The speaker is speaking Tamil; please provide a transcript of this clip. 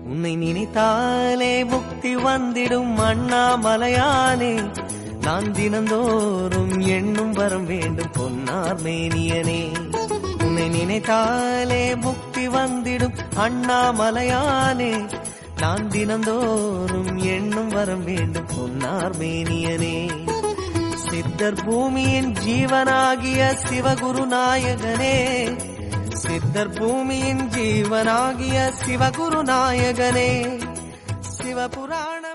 உன்னை நினைத்தாலே முக்தி வந்திடும் அண்ணாமலையானே நான் தினந்தோறும் எண்ணும் வரம் வேண்டும் பொன்னார் மேனியனே உன்னை நினைத்தாலே முக்தி வந்திடும் அண்ணாமலையானே நான் தினந்தோறும் எண்ணும் வரம் வேண்டும் பொன்னார் மேனியனே சித்தர் பூமியின் ஜீவனாகிய சிவகுரு நாயகனே சித்தர் பூமியின் ஜீவனாகிய சிவகுரு நாயகனே சிவபுராண